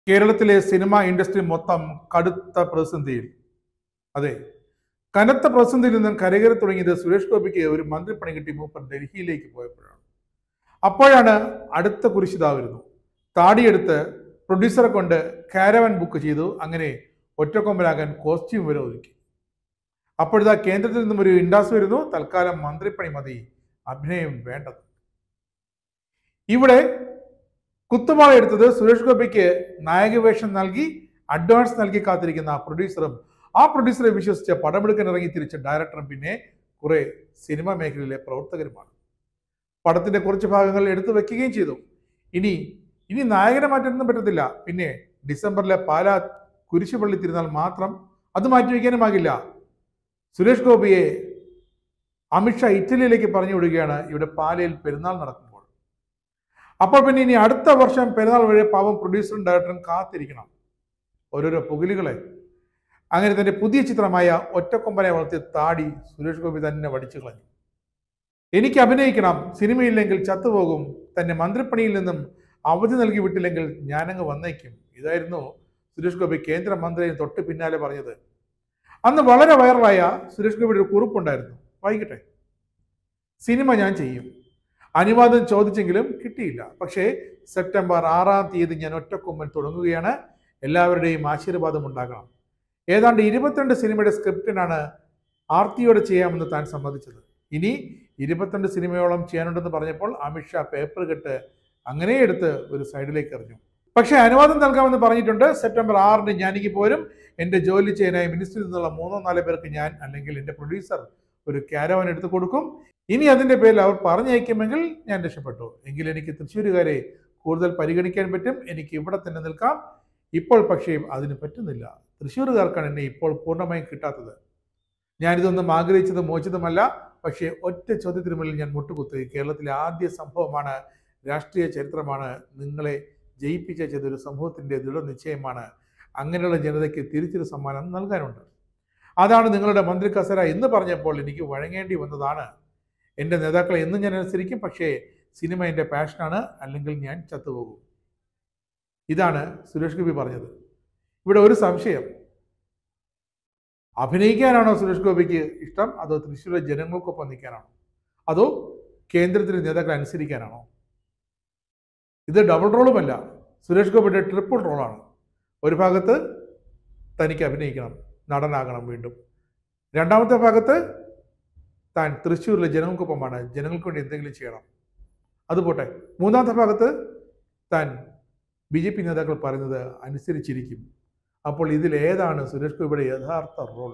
കേരളത്തിലെ cinema industry മൊത്തം കടുത്ത പ്രതിസന്ധിയിൽ അതെ കനത്ത പ്രതിസന്ധിയിൽ നിന്നും കരകയറി തുടങ്ങിയത് സുരേഷ് ഗോപിക്ക് ഒരു മന്ത്രിപ്പണി കിട്ടി മൂപ്പർ ഡൽഹിയിലേക്ക് പോയപ്പോഴാണ് അപ്പോഴാണ് അടുത്ത കുരിശിത വരുന്നു താടിയെടുത്ത് പ്രൊഡ്യൂസറെ കൊണ്ട് കാരവൻ ബുക്ക് ചെയ്തു അങ്ങനെ ഒറ്റക്കൊമ്പനാകാൻ കോസ്റ്റ്യൂം വരെ ഒരുക്കി അപ്പോഴിതാ കേന്ദ്രത്തിൽ നിന്നും ഒരു ഇൻഡാസ് വരുന്നു തൽക്കാലം മന്ത്രിപ്പണി മതി അഭിനയം വേണ്ടത് ഇവിടെ കുത്തുമാള എടുത്തത് സുരേഷ് ഗോപിക്ക് നായകവേഷം നൽകി അഡ്വാൻസ് നൽകി കാത്തിരിക്കുന്ന ആ പ്രൊഡ്യൂസറും ആ പ്രൊഡ്യൂസറെ വിശ്വസിച്ച് പടമെടുക്കാൻ ഇറങ്ങി തിരിച്ച ഡയറക്ടറും പിന്നെ കുറെ സിനിമാ മേഖലയിലെ പ്രവർത്തകരുമാണ് പടത്തിന്റെ കുറച്ച് ഭാഗങ്ങൾ എടുത്തു വെക്കുകയും ചെയ്തു ഇനി ഇനി നായകനെ മാറ്റാനൊന്നും പറ്റത്തില്ല പിന്നെ ഡിസംബറിലെ പാലാ കുരിശുപള്ളി തിരുനാൾ മാത്രം അത് മാറ്റിവെക്കാനുമാകില്ല സുരേഷ് ഗോപിയെ അമിത്ഷാ ഇറ്റലിയിലേക്ക് പറഞ്ഞു വിടുകയാണ് ഇവിടെ പാലയിൽ പെരുന്നാൾ നടക്കുമ്പോൾ അപ്പോൾ പിന്നെ ഇനി അടുത്ത വർഷം പെരുന്നാൾ വരെ പാവം പ്രൊഡ്യൂസറും ഡയറക്ടറും കാത്തിരിക്കണം ഓരോരോ പുകിലുകളെ അങ്ങനെ തന്റെ പുതിയ ചിത്രമായ ഒറ്റക്കൊമ്പനെ വളർത്തിയ താടി സുരേഷ് ഗോപി തന്നെ വടിച്ചു കളഞ്ഞു എനിക്ക് അഭിനയിക്കണം സിനിമയില്ലെങ്കിൽ ചത്തുപോകും തന്നെ മന്ത്രിപ്പണിയിൽ നിന്നും അവധി നൽകി വിട്ടില്ലെങ്കിൽ ഞാനങ്ങ് വന്നേക്കും ഇതായിരുന്നു സുരേഷ് ഗോപി കേന്ദ്രമന്ത്രിയെ തൊട്ട് പിന്നാലെ പറഞ്ഞത് അന്ന് വളരെ വൈറലായ സുരേഷ് ഗോപിയുടെ ഒരു കുറിപ്പുണ്ടായിരുന്നു വായിക്കട്ടെ സിനിമ ഞാൻ ചെയ്യും അനുവാദം ചോദിച്ചെങ്കിലും കിട്ടിയില്ല പക്ഷേ സെപ്റ്റംബർ ആറാം തീയതി ഞാൻ ഒറ്റക്കൊമ്പൻ തുടങ്ങുകയാണ് എല്ലാവരുടെയും ആശീർവാദം ഉണ്ടാകണം ഏതാണ്ട് ഇരുപത്തിരണ്ട് സിനിമയുടെ സ്ക്രിപ്റ്റിനാണ് ആർത്തിയോടെ ചെയ്യാമെന്ന് താൻ സമ്മതിച്ചത് ഇനി ഇരുപത്തിരണ്ട് സിനിമയോളം ചെയ്യാനുണ്ടെന്ന് പറഞ്ഞപ്പോൾ അമിത്ഷാ പേപ്പർ കെട്ട് അങ്ങനെ എടുത്ത് ഒരു സൈഡിലേക്ക് എറിഞ്ഞു പക്ഷേ അനുവാദം നൽകാമെന്ന് പറഞ്ഞിട്ടുണ്ട് സെപ്റ്റംബർ ആറിന് ഞാനിക്ക് പോരും എൻ്റെ ജോലി ചെയ്യാനായി മിനിസ്റ്ററിൽ നിന്നുള്ള മൂന്നോ നാലോ പേർക്ക് ഞാൻ അല്ലെങ്കിൽ എൻ്റെ പ്രൊഡ്യൂസർ ഒരു ക്യാരവൻ എടുത്തു കൊടുക്കും ഇനി അതിൻ്റെ പേരിൽ അവർ പറഞ്ഞയക്കുമെങ്കിൽ ഞാൻ രക്ഷപ്പെട്ടു എങ്കിൽ എനിക്ക് തൃശ്ശൂരുകാരെ കൂടുതൽ പരിഗണിക്കാൻ പറ്റും എനിക്ക് ഇവിടെ തന്നെ നിൽക്കാം ഇപ്പോൾ പക്ഷേ അതിന് പറ്റുന്നില്ല തൃശ്ശൂരുകാർക്കാണ് എന്നെ ഇപ്പോൾ പൂർണ്ണമായും കിട്ടാത്തത് ഞാനിതൊന്നും ആഗ്രഹിച്ചതും മോചിതമല്ല പക്ഷേ ഒറ്റ ചോദ്യത്തിന് മുന്നിൽ ഞാൻ മുട്ടുകുത്തി കേരളത്തിലെ ആദ്യ സംഭവമാണ് രാഷ്ട്രീയ ചരിത്രമാണ് നിങ്ങളെ ജയിപ്പിച്ച ചെയ്തൊരു സമൂഹത്തിൻ്റെ ദൃഢനിശ്ചയമാണ് അങ്ങനെയുള്ള ജനതയ്ക്ക് തിരിച്ചൊരു സമ്മാനം നൽകാനുണ്ട് അതാണ് നിങ്ങളുടെ മന്ത്രി കസര എന്ന് പറഞ്ഞപ്പോൾ എനിക്ക് വഴങ്ങേണ്ടി വന്നതാണ് എൻ്റെ നേതാക്കളെ എന്നും ഞാൻ അനുസരിക്കും പക്ഷേ സിനിമ എൻ്റെ പാഷനാണ് അല്ലെങ്കിൽ ഞാൻ ചത്തുപോകും ഇതാണ് സുരേഷ് ഗോപി പറഞ്ഞത് ഇവിടെ ഒരു സംശയം അഭിനയിക്കാനാണോ സുരേഷ് ഗോപിക്ക് ഇഷ്ടം അതോ തൃശ്ശൂരിലെ ജനങ്ങൾക്കൊപ്പം നിൽക്കാനാണോ അതോ കേന്ദ്രത്തിലെ നേതാക്കളെ അനുസരിക്കാനാണോ ഇത് ഡബിൾ റോളുമല്ല സുരേഷ് ഗോപിയുടെ ട്രിപ്പിൾ റോളാണ് ഒരു ഭാഗത്ത് തനിക്ക് അഭിനയിക്കണം നടനാകണം വീണ്ടും രണ്ടാമത്തെ ഭാഗത്ത് താൻ തൃശ്ശൂരിലെ ജനങ്ങൾക്കൊപ്പമാണ് ജനങ്ങൾക്ക് വേണ്ടി എന്തെങ്കിലും ചെയ്യണം അത് പോട്ടെ മൂന്നാമത്തെ ഭാഗത്ത് താൻ ബി ജെ പി നേതാക്കൾ പറയുന്നത് അനുസരിച്ചിരിക്കും അപ്പോൾ ഇതിൽ ഏതാണ് സുരേഷ് ഗോപിയുടെ യഥാർത്ഥ റോൾ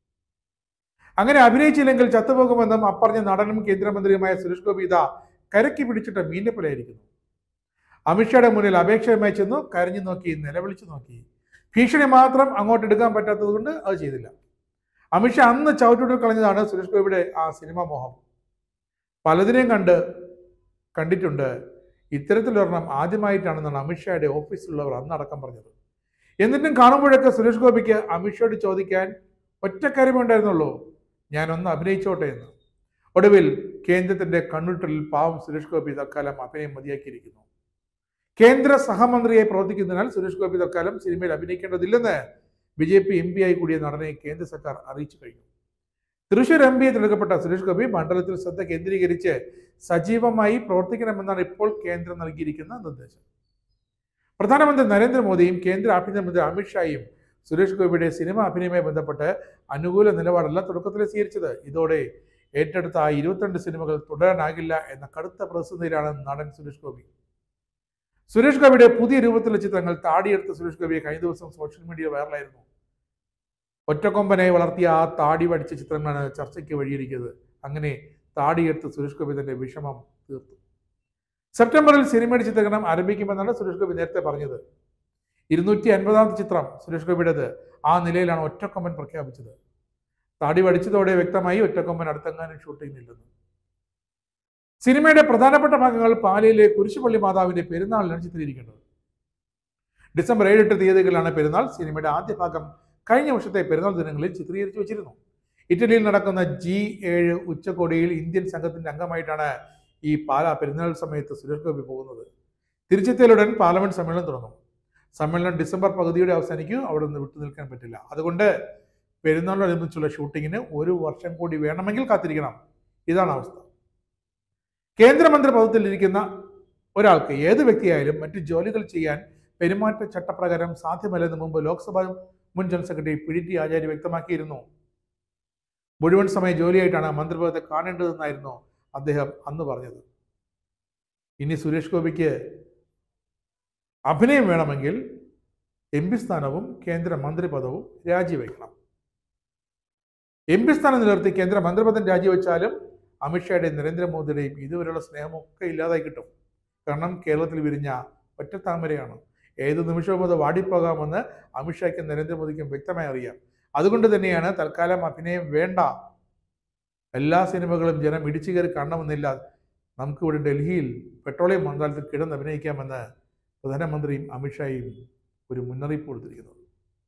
അങ്ങനെ അഭിനയിച്ചില്ലെങ്കിൽ ചത്തുപോകുമെന്നും അപ്പറഞ്ഞ നടനും കേന്ദ്രമന്ത്രിയുമായ സുരേഷ് ഗോപി ഇതാ കരക്കി പിടിച്ചിട്ട് മീൻ്റെ പോലെയായിരിക്കുന്നു അമിത്ഷായുടെ മുന്നിൽ അപേക്ഷയുമായി ചെന്നു കരഞ്ഞു നോക്കി നിലവിളിച്ചു നോക്കി ഭീഷണി മാത്രം അങ്ങോട്ട് എടുക്കാൻ പറ്റാത്തത് കൊണ്ട് അത് ചെയ്തില്ല അമിത്ഷാ അന്ന് ചവിട്ടുവിട്ട് കളഞ്ഞതാണ് സുരേഷ് ഗോപിയുടെ ആ സിനിമാ മോഹം പലതിനെയും കണ്ട് കണ്ടിട്ടുണ്ട് ഇത്തരത്തിലൊരെണ്ണം ആദ്യമായിട്ടാണെന്നാണ് അമിത്ഷായുടെ ഓഫീസിലുള്ളവർ അന്നടക്കം പറഞ്ഞത് എന്നിട്ടും കാണുമ്പോഴൊക്കെ സുരേഷ് ഗോപിക്ക് അമിത്ഷയോട് ചോദിക്കാൻ ഒറ്റ കാര്യമേ ഉണ്ടായിരുന്നുള്ളൂ ഞാനൊന്ന് അഭിനയിച്ചോട്ടെ എന്ന് ഒടുവിൽ കേന്ദ്രത്തിന്റെ കണ്ണുട്ടലിൽ പാവം സുരേഷ് ഗോപി തൽക്കാലം അഭിനയം മതിയാക്കിയിരിക്കുന്നു കേന്ദ്ര സഹമന്ത്രിയായി പ്രവർത്തിക്കുന്നതിനാൽ സുരേഷ് ഗോപി തൽക്കാലം സിനിമയിൽ അഭിനയിക്കേണ്ടതില്ലെന്ന് BJP MP ആയി കൂടിയ നടനെ കേന്ദ്ര സർക്കാർ അറിയിച്ചു കഴിഞ്ഞു തൃശൂർ എം പിയെ തിരഞ്ഞെടുക്കപ്പെട്ട സുരേഷ് ഗോപി മണ്ഡലത്തിൽ ശ്രദ്ധ കേന്ദ്രീകരിച്ച് സജീവമായി പ്രവർത്തിക്കണമെന്നാണ് ഇപ്പോൾ കേന്ദ്രം നൽകിയിരിക്കുന്ന നിർദ്ദേശം പ്രധാനമന്ത്രി നരേന്ദ്രമോദിയും കേന്ദ്ര ആഭ്യന്തരമന്ത്രി അമിത്ഷായും സുരേഷ് ഗോപിയുടെ സിനിമ അഭിനയവുമായി ബന്ധപ്പെട്ട് അനുകൂല നിലപാടല്ല തുടക്കത്തിൽ സ്വീകരിച്ചത് ഇതോടെ ഏറ്റെടുത്ത ആ ഇരുപത്തിരണ്ട് സിനിമകൾ തുടരാനാകില്ല എന്ന കടുത്ത പ്രതിസന്ധിയിലാണ് നടൻ സുരേഷ് ഗോപി സുരേഷ് ഗോപിയുടെ പുതിയ രൂപത്തിലുള്ള ചിത്രങ്ങൾ താടിയെടുത്ത സുരേഷ് ഗോപിയെ കഴിഞ്ഞ ദിവസം സോഷ്യൽ മീഡിയ വൈറലായിരുന്നു ഒറ്റക്കൊമ്പനെ വളർത്തിയ ആ താടി വടിച്ച ചിത്രങ്ങളാണ് ചർച്ചയ്ക്ക് വഴിയിരിക്കുന്നത് അങ്ങനെ താടിയെടുത്ത് സുരേഷ് ഗോപി തന്റെ വിഷമം തീർത്തു സെപ്റ്റംബറിൽ സിനിമയുടെ ചിത്രീകരണം ആരംഭിക്കുമെന്നാണ് സുരേഷ് ഗോപി നേരത്തെ പറഞ്ഞത് ഇരുന്നൂറ്റി അൻപതാമത്തെ ചിത്രം സുരേഷ് ഗോപിയുടേത് ആ നിലയിലാണ് ഒറ്റക്കൊമ്പൻ പ്രഖ്യാപിച്ചത് താടി വടിച്ചതോടെ വ്യക്തമായി ഒറ്റക്കൊമ്പൻ അടുത്തെങ്ങാനും ഷൂട്ടിങ്ങില്ലെന്ന് സിനിമയുടെ പ്രധാനപ്പെട്ട ഭാഗങ്ങൾ പാലയിലെ കുരിശുപള്ളി മാതാവിന്റെ പെരുന്നാളിലാണ് ചിത്രീകരിക്കേണ്ടത് ഡിസംബർ ഏഴ് എട്ട് തീയതികളിലാണ് പെരുന്നാൾ സിനിമയുടെ ആദ്യ ഭാഗം കഴിഞ്ഞ വർഷത്തെ പെരുന്നാൾ ദിനങ്ങളിൽ ചിത്രീകരിച്ചു വെച്ചിരുന്നു ഇറ്റലിയിൽ നടക്കുന്ന ജി ഏഴ് ഉച്ചകോടിയിൽ ഇന്ത്യൻ സംഘത്തിന്റെ അംഗമായിട്ടാണ് ഈ പാല പെരുന്നാൾ സമയത്ത് സുരേഷ് ഗോപി പോകുന്നത് തിരിച്ചെത്തിയാലുടൻ പാർലമെന്റ് സമ്മേളനം തുടങ്ങും സമ്മേളനം ഡിസംബർ പകുതിയോടെ അവസാനിക്കും അവിടെ നിന്ന് വിട്ടു നിൽക്കാൻ പറ്റില്ല അതുകൊണ്ട് പെരുന്നാളിനോടനുബന്ധിച്ചുള്ള ഷൂട്ടിങ്ങിന് ഒരു വർഷം കൂടി വേണമെങ്കിൽ കാത്തിരിക്കണം ഇതാണ് അവസ്ഥ കേന്ദ്രമന്ത്രി പദത്തിലിരിക്കുന്ന ഒരാൾക്ക് ഏത് വ്യക്തിയായാലും മറ്റ് ജോലികൾ ചെയ്യാൻ പെരുമാറ്റ ചട്ടപ്രകാരം സാധ്യമല്ലെന്ന് മുമ്പ് ലോക്സഭാ മുൻ general secretary P D T Achary വ്യക്തമാക്കിയിരുന്നു മുഴുവൻ സമയ ജോലിയായിട്ടാണ് മന്ത്രിപദത്തെ കാണേണ്ടതെന്നായിരുന്നു അദ്ദേഹം അന്ന് പറഞ്ഞത് ഇനി സുരേഷ് ഗോപിക്ക് അഭിനയം വേണമെങ്കിൽ എം പി സ്ഥാനവും കേന്ദ്ര മന്ത്രിപദവും രാജിവെക്കണം എം പി സ്ഥാനം നിലനിർത്തി കേന്ദ്ര മന്ത്രിപദം രാജിവെച്ചാലും അമിത്ഷായുടെയും നരേന്ദ്രമോദിയുടെയും ഇതുവരെയുള്ള സ്നേഹമൊക്കെ ഇല്ലാതായി കിട്ടും കാരണം കേരളത്തിൽ വിരിഞ്ഞ ഒറ്റത്താമരയാണ് ഏത് നിമിഷവും അത് വാടിപ്പോകാമെന്ന് അമിത്ഷായ്ക്കും നരേന്ദ്രമോദിക്കും വ്യക്തമായി അറിയാം അതുകൊണ്ട് തന്നെയാണ് തൽക്കാലം അഭിനയം വേണ്ട എല്ലാ സിനിമകളും ജനം ഇടിച്ചു കയറി കാണണമെന്നില്ല നമുക്കിവിടെ ഡൽഹിയിൽ പെട്രോളിയം മന്ത്രാലയത്തിൽ കിടന്ന് അഭിനയിക്കാമെന്ന് പ്രധാനമന്ത്രിയും അമിത്ഷായും ഒരു മുന്നറിയിപ്പ് കൊടുത്തിരിക്കുന്നത്